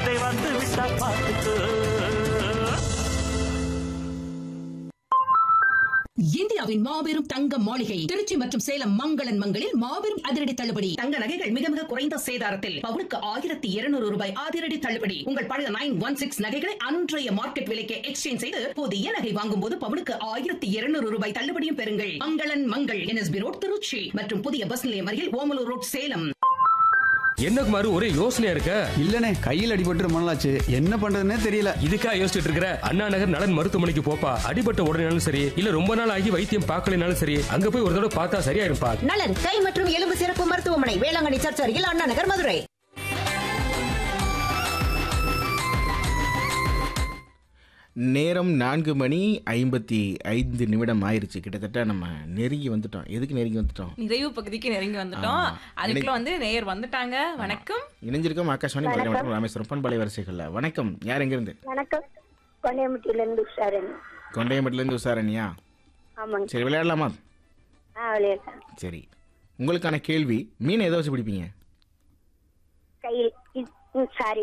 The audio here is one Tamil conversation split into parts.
தேவை வந்து விட்டா பார்த்துக்கோ இந்தியாவின் மாபெரும் தங்க மாளிகை திருச்சி மற்றும் சேலம் மங்களன் மங்களில் மாபெரும் அதிரடி தள்ளுபடி தங்க நகைகள் மிக மிக குறைந்த சேதாரத்தில் பவுனுக்கு ஆயிரத்தி இருநூறு ரூபாய் அதிரடி தள்ளுபடி உங்கள் பழைய நைன் ஒன் சிக்ஸ் நகைகளை அன்றைய மார்க்கெட் விலைக்கு எக்ஸ்சேஞ்ச் செய்து புதிய நகை வாங்கும் போது பவுனுக்கு ஆயிரத்தி இருநூறு ரூபாய் தள்ளுபடியும் பெறுங்கள் மங்களன் மங்கள் என்எஸ்பி ரோட் திருச்சி மற்றும் புதிய பஸ் நிலையம் அருகில் ஓமலூர் ரோட் சேலம் என்ன குமார் ஒரே யோசனையா இருக்க இல்லனே கையில் அடிபட்டு ரொம்ப நாளாச்சு என்ன பண்றதுன்னே தெரியல இதுக்கா யோசிச்சுட்டு இருக்கிற அண்ணா நகர் நலன் மருத்துவமனைக்கு போப்பா அடிபட்ட உடனேனாலும் சரி இல்ல ரொம்ப நாள் ஆகி வைத்தியம் பார்க்கலைனாலும் சரி அங்க போய் ஒரு தடவை பார்த்தா சரியாயிருப்பா நலன் கை மற்றும் எலும்பு சிறப்பு மருத்துவமனை வேளாங்கண்ணி சர்ச் அருகில் அண்ணா நகர் மதுரை நேரம் நான்கு மணி ஐம்பத்தி ஐந்து நிமிடம் ஆயிருச்சு கிட்டத்தட்ட நம்ம நெருங்கி வந்துட்டோம் எதுக்கு நெருங்கி வந்துட்டோம் நிறைவு பகுதிக்கு நெருங்கி வந்துட்டோம் ஆமா. அதுக்குள்ள வந்து நேயர் வந்துட்டாங்க வணக்கம் இணைஞ்சிருக்கோம் ஆகாஷ்வாணி மதுரை மற்றும் ராமேஸ்வரம் பண்பலை வரிசைகள்ல வணக்கம் யார் எங்கிருந்து வணக்கம் கொண்டையம்பட்டியிலேருந்து உஷாரன் கொண்டையம்பட்டிலேருந்து உசாரணியா ஆமாங்க சரி விளையாடலாமா ஆ விளையாடுறேன் சரி உங்களுக்கான கேள்வி மீன் எதை வச்சு பிடிப்பீங்க கையில் சாரி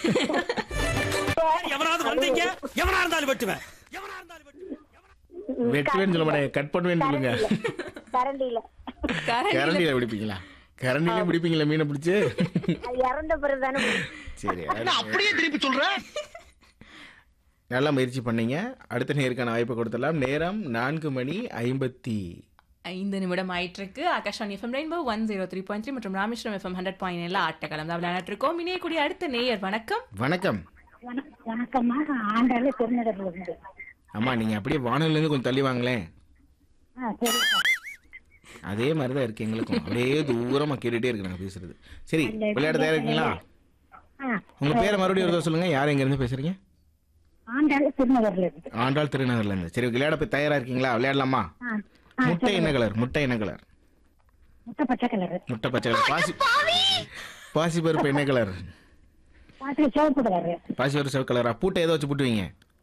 எவனாவது வந்தீங்க எவனா இருந்தாலும் வெட்டுவேன் எவனா இருந்தாலும் வெட்டுவேன் வெட்டுவேன்னு சொல்ல மாட்டேன் கட் பண்ணுவேன்னு சொல்லுங்க கரண்டியில கரண்டியில பிடிப்பீங்களா கரண்டியில பிடிப்பீங்களா மீனை பிடிச்சு அது இறந்த பிறகு தானே சரி அப்படியே திருப்பி சொல்றேன் நல்லா முயற்சி பண்ணீங்க அடுத்த நேருக்கான வாய்ப்பை கொடுத்துடலாம் நேரம் நான்கு மணி ஐம்பத்தி ஐந்து நிமிடம் ஆயிட்டு இருக்கு Akash FM rainbow one zero three point three மற்றும் ராமேஸ்வரம் எஃப்எம் ஹண்ட்ரட் பாயிண்ட் எல்லாம் ஆட்டக்காலம் தான் விளையாடிட்டு இருக்கோம் இணையக்கூடிய அடுத்த நேயர் வணக்கம் வணக்கம் வணக்கம்மா ஆண்டாளு திருநகர்ல இருந்து அம்மா நீங்க அப்படியே வானொலியிலேருந்து கொஞ்சம் தள்ளி வாங்களேன் ஆ சரி அதே மாதிரி தான் இருக்கு எங்களுக்கும் அப்படியே தூரமா கேட்டுட்டே இருக்கு நாங்க பேசுறது சரி விளையாட தயாரா இருக்கீங்களா ஆ உங்க பேரை மறுபடியும் ஒரு தடவை சொல்லுங்க யார் எங்க இருந்து பேசுறீங்க ஆண்டாளு திருநகர்ல இருந்து ஆண்டாள் திருநகர்ல இருந்து சரி விளையாட போய் தயாரா இருக்கீங்களா விளையாடலாமா ஆ ஆ முட்டை என்ன கலர் முட்டை என்ன கலர் முட்டை பச்சை கலரு முட்டை பச்சை கலர் பாசி பாசி பருப்பு என்ன கலர் பாத்திரம் சிவப்பு கலரு பாசி பருப்பு சிவப்பு கலரா பூட்டை எதை வச்சு பூட்டுவீங்க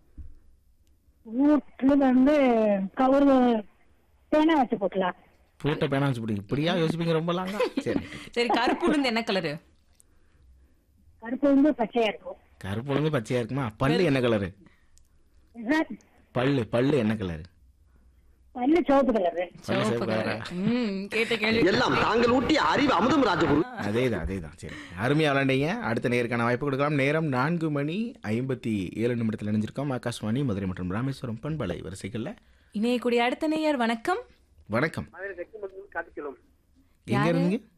வீட்டுல வந்து கவுரு பேனா வச்சு போட்டலாம் பூட்டை பேனா வச்சு பூட்டுவீங்க இப்படியா யோசிப்பீங்க ரொம்ப லாங்கா சரி சரி கருப்பு உளுந்து என்ன கலரு கருப்பு வந்து பச்சையா இருக்கும் கருப்பு உளுந்து பச்சையா இருக்குமா பல்லு என்ன கலரு பல்லு பல்லு என்ன கலரு பல்லு சிவப்பு கலரு பல்லு சிவப்பு சிவப்பு கலரு கலரா ம் கேட்ட கேள்வி எல்லாம் தாங்கள் ஊட்டிய அறிவு அமுதம் ராஜகுரு அதேதான் அதேதான் சரி அருமையா விளையாண்டீங்க அடுத்த நேருக்கான வாய்ப்பு கொடுக்கலாம் நேரம் நான்கு மணி ஐம்பத்தி ஏழு நிமிடத்தில் இணைஞ்சிருக்கோம் ஆகாஷ்வாணி மதுரை மற்றும் ராமேஸ்வரம் பண்பலை வரிசைகள்ல இணையக்கூடிய அடுத்த நேயர் வணக்கம் வணக்கம் காத்திக்கலாம் எங்க யாரு? இருந்தீங்க